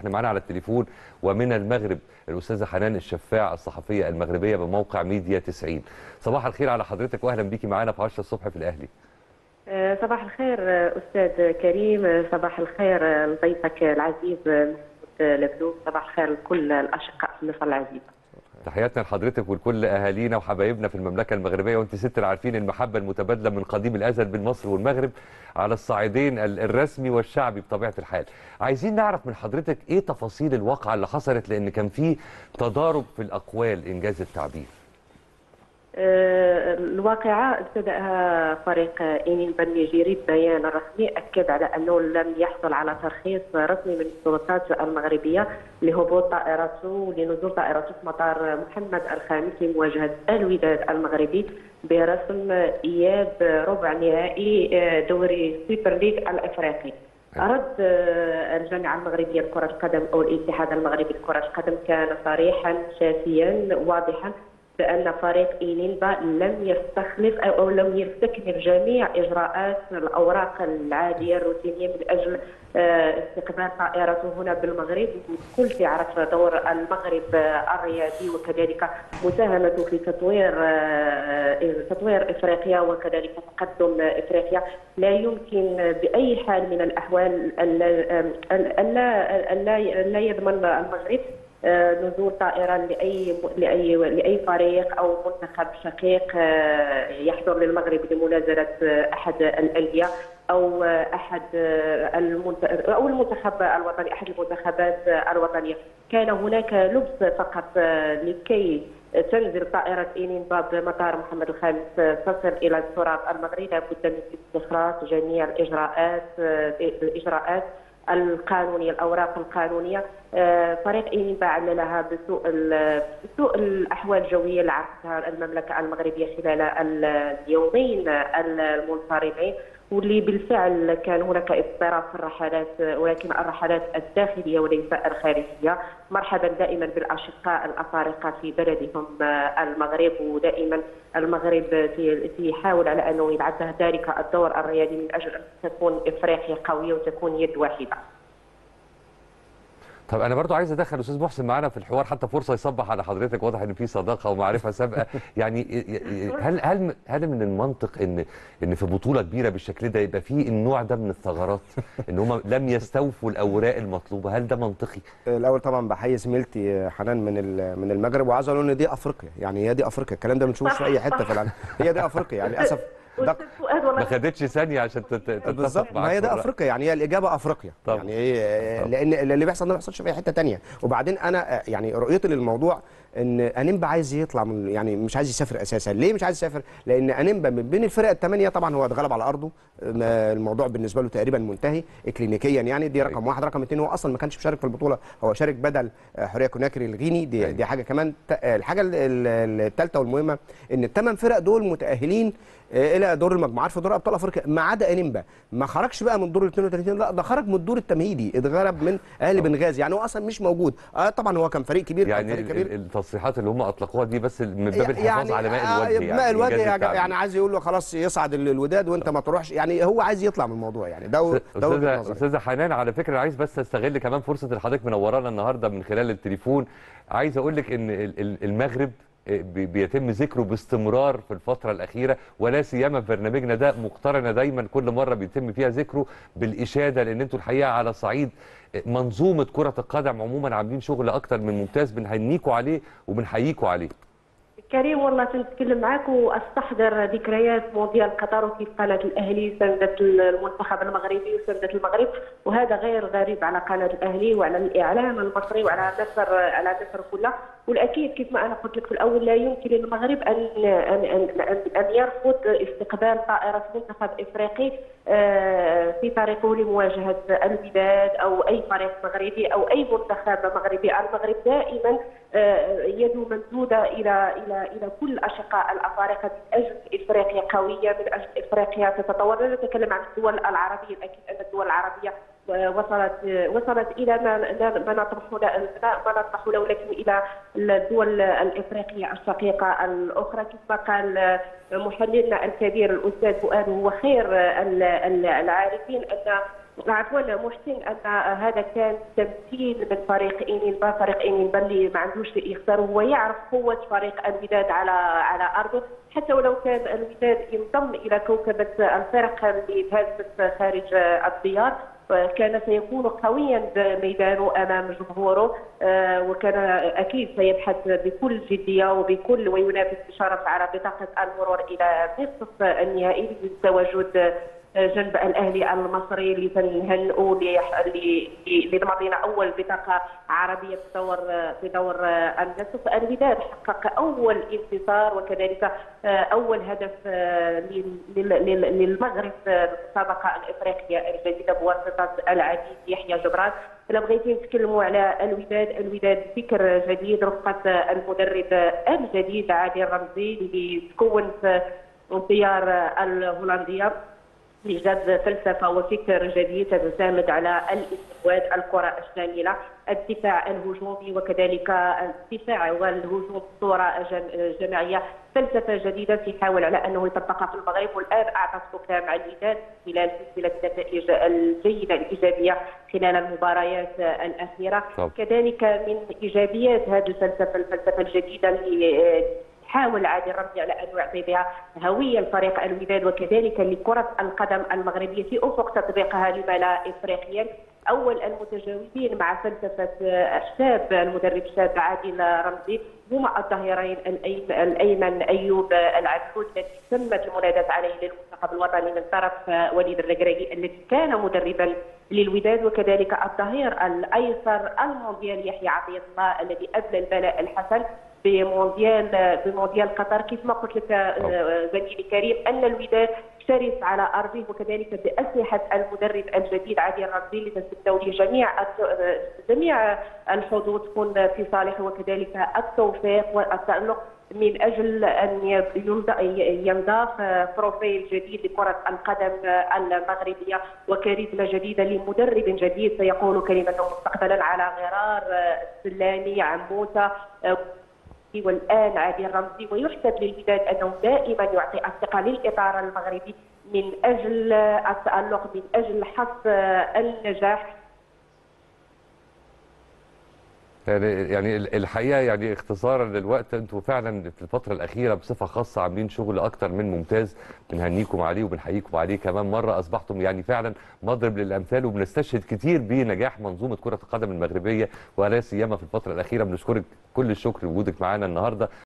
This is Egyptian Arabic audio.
احنا معانا على التليفون ومن المغرب الاستاذه حنان الشفاع الصحفيه المغربيه بموقع ميديا 90 صباح الخير على حضرتك واهلا بيكي معانا في 10 الصبح في الاهلي آه، صباح الخير آه، أستاذ كريم آه، صباح الخير آه، لضيفك العزيز آه، محمود لبلوب صباح الخير لكل الأشقاء في مصر العزيزة تحياتنا لحضرتك ولكل اهالينا وحبايبنا في المملكه المغربيه وانت ست عارفين المحبه المتبادله من قديم الازل بين مصر والمغرب على الصعيدين ال- الرسمي والشعبي بطبيعه الحال. عايزين نعرف من حضرتك ايه تفاصيل الواقعه اللي حصلت لان كان في تضارب في الاقوال انجاز التعبير. آه، الواقعة ابتدأها فريق إينين بالنيجيري ببيان رسمي أكد على أنه لم يحصل على ترخيص رسمي من السلطات المغربية لهبوط طائرته لنزول طائرته في مطار محمد الخامس لمواجهة الوداد المغربي برسم إياب ربع نهائي آه، دوري سوبر ليج الأفريقي رد آه، الجامعة المغربية لكرة القدم أو الاتحاد المغربي لكرة القدم كان صريحا شافيا واضحا بأن فريق إينيمبا لم يستخلف أو أو لم يستكمل جميع إجراءات الأوراق العادية الروتينية من أجل آه، استقبال طائرته هنا بالمغرب الكل يعرف دور المغرب آه، الرياضي وكذلك مساهمته في تطوير آه، تطوير إفريقيا وكذلك تقدم إفريقيا لا يمكن بأي حال من الأحوال ألا ألا ألا لا يضمن المغرب آه، نزول طائرة لأي لأي لأي فريق أو منتخب شقيق آه، يحضر للمغرب لمنازلة آه، أحد الأندية أو آه، أحد آه، المنت... أو المنتخب الوطني أحد المنتخبات آه، الوطنية كان هناك لبس فقط آه، لكي تنزل طائرة إينيمبا بمطار محمد الخامس آه، تصل إلى التراب المغربي لابد من استخراج جميع الإجراءات آه، الإجراءات القانونيه الاوراق القانونيه آه، فريق اينيبا عللها بسوء ال- بسوء الاحوال الجويه اللي عرفتها المملكه المغربيه خلال ال- اليومين المنصرمين واللي بالفعل كان هناك اضطراب في الرحلات ولكن الرحلات الداخليه وليس الخارجيه مرحبا دائما بالاشقاء الافارقه في بلدهم آه، المغرب ودائما المغرب في- يحاول على انه يلعب ذلك الدور الريادي من اجل ان تكون افريقيا قويه وتكون يد واحده. طب انا برضو عايز ادخل استاذ محسن معانا في الحوار حتى فرصه يصبح على حضرتك واضح ان في صداقه ومعرفه سابقه يعني ي- ي- هل هل هل من المنطق ان ان في بطوله كبيره بالشكل ده يبقى في النوع ده من الثغرات ان هم لم يستوفوا الاوراق المطلوبه هل ده منطقي الاول طبعا بحيي زميلتي حنان من ال- من المغرب وعايز اقول ان دي افريقيا يعني هي دي افريقيا الكلام ده بنشوفه في اي حته في العالم هي دي افريقيا يعني للاسف ده أستاذ فؤاد ما والله خدتش ثانيه عشان تت- بالظبط تتفق ما معاك هي في ده الرأي. افريقيا يعني هي الاجابه افريقيا طبعا. يعني ايه طبعا. لان اللي بيحصل ده ما بيحصلش في اي حته تانية وبعدين انا آه، يعني رؤيتي للموضوع ان انيمبا عايز يطلع من يعني مش عايز يسافر اساسا ليه مش عايز يسافر لان انيمبا من بين الفرق الثمانيه طبعا هو اتغلب على ارضه ما الموضوع بالنسبه له تقريبا منتهي اكلينيكيا يعني دي رقم واحد رقم اثنين هو اصلا ما كانش مشارك في البطوله هو شارك بدل آه، حوريه كوناكري الغيني دي أيوة. دي حاجه كمان ت- آه، الحاجه الثالثه والمهمه ان الثمان فرق دول متاهلين آه، الى دور المجموعات في دور ابطال افريقيا ما عدا انيمبا ما خرجش بقى من دور ال 32 لا ده خرج من الدور التمهيدي اتغلب من اهلي بنغازي يعني هو اصلا مش موجود اه طبعا هو كان فريق كبير يعني كان فريق ال- كبير ال- التصريحات اللي هم اطلقوها دي بس من باب الحفاظ على ماء آه، الوجه يعني ماء الوجه إنجاز يعني, التعبير. يعني عايز يقول له خلاص يصعد ال- الوداد وانت ما تروحش يعني هو عايز يطلع من الموضوع يعني ده ده وجهة استاذه نظري. استاذه حنان على فكره أنا عايز بس استغل كمان فرصه اللي حضرتك منورانا النهارده من خلال التليفون عايز اقول لك ان ال- ال- المغرب بي- بيتم ذكره باستمرار في الفترة الأخيرة ولا سيما في برنامجنا ده مقترنة دايما كل مرة بيتم فيها ذكره بالإشادة لأن أنتوا الحقيقة على صعيد منظومة كرة القدم عموما عاملين شغل أكتر من ممتاز بنهنيكوا عليه وبنحييكوا عليه كريم والله كنت نتكلم معاك واستحضر ذكريات مونديال قطر وكيف قناه الاهلي ساندت المنتخب المغربي وساندت المغرب وهذا غير غريب على قناه الاهلي وعلى الاعلام المصري وعلى مصر على مصر كلها والاكيد كيف ما انا قلت لك في الاول لا يمكن للمغرب ان ان ان, أن, أن يرفض استقبال طائره منتخب افريقي آه، في طريقه لمواجهه الوداد او اي فريق مغربي او اي منتخب مغربي المغرب دائما آه، يده ممدوده الى الى الى كل اشقاء الافارقه من اجل افريقيا قويه من اجل افريقيا تتطور لا نتكلم عن الدول العربيه الاكيد ان الدول العربيه آه، وصلت آه، وصلت الى ما ما نطمح له ما نطمح له ولكن الى الدول الافريقيه الشقيقه الاخرى كما قال آه، محللنا الكبير الاستاذ فؤاد هو خير آه، ال- ال- العارفين ان عفوا محسن ان هذا كان تمثيل من فريق انيلبا فريق انيلبا اللي ما عندوش يخسر هو يعرف قوه فريق الوداد على على ارضه حتى ولو كان الوداد ينضم الى كوكبه الفرق اللي فازت خارج الديار كان سيكون قويا بميدانه امام جمهوره وكان اكيد سيبحث بكل جديه وبكل وينافس بشرف على بطاقه المرور الى نصف النهائي للتواجد جنب الاهلي المصري اللي تنهنئوا لمضينا اول بطاقه عربيه في دور في دور النصف الوداد حقق اول انتصار وكذلك اول هدف للمغرب في المسابقه الافريقيه الجديده بواسطه العزيز يحيى جبران الا بغيتي نتكلموا على الوداد الوداد فكر جديد رفقه المدرب الجديد عادل رمزي اللي تكون في الديار الهولنديه ايجاد فلسفه وفكر جديد تعتمد على الاستحواذ الكره الشامله الدفاع الهجومي وكذلك الدفاع والهجوم بصوره جماعيه فلسفه جديده تحاول على انه يطبقها في المغرب والان اعطت فكره مع الوداد خلال سلسله النتائج الجيده الايجابيه خلال المباريات الاخيره طب. كذلك من ايجابيات هذه الفلسفه الفلسفه الجديده اللي حاول عادل رمزي على ان يعطي بها هويه لفريق الوداد وكذلك لكره القدم المغربيه في افق تطبيقها لما لا افريقيا اول المتجاوبين مع فلسفه الشاب المدرب الشاب عادل رمزي هما الظهيرين الايمن ايوب العبود الذي تمت المناداه عليه للمنتخب الوطني من طرف وليد الركراكي الذي كان مدربا للوداد وكذلك الظهير الايسر المونديال يحيى عطيه الله الذي ابلى البلاء الحسن بمونديال بمونديال قطر كيف ما قلت لك زميلي كريم ان الوداد شرس على ارضه وكذلك باسلحه المدرب الجديد عادل رمزي اللي تستمتعوا جميع جميع الحظوظ تكون في صالحه وكذلك التوفيق والتالق من اجل ان ينضاف بروفيل جديد لكره القدم المغربيه وكاريزما جديده لمدرب جديد سيقول كلمته مستقبلا على غرار السلاني عموسه والان عادل رمزي ويحسب للوداد انه دائما يعطي الثقه للاطار المغربي من اجل التالق من اجل حصد النجاح يعني يعني الحقيقه يعني اختصارا للوقت انتوا فعلا في الفتره الاخيره بصفه خاصه عاملين شغل اكتر من ممتاز بنهنيكم عليه وبنحييكم عليه كمان مره اصبحتم يعني فعلا مضرب للامثال وبنستشهد كتير بنجاح منظومه كره القدم المغربيه ولا سيما في الفتره الاخيره بنشكرك كل الشكر لوجودك معانا النهارده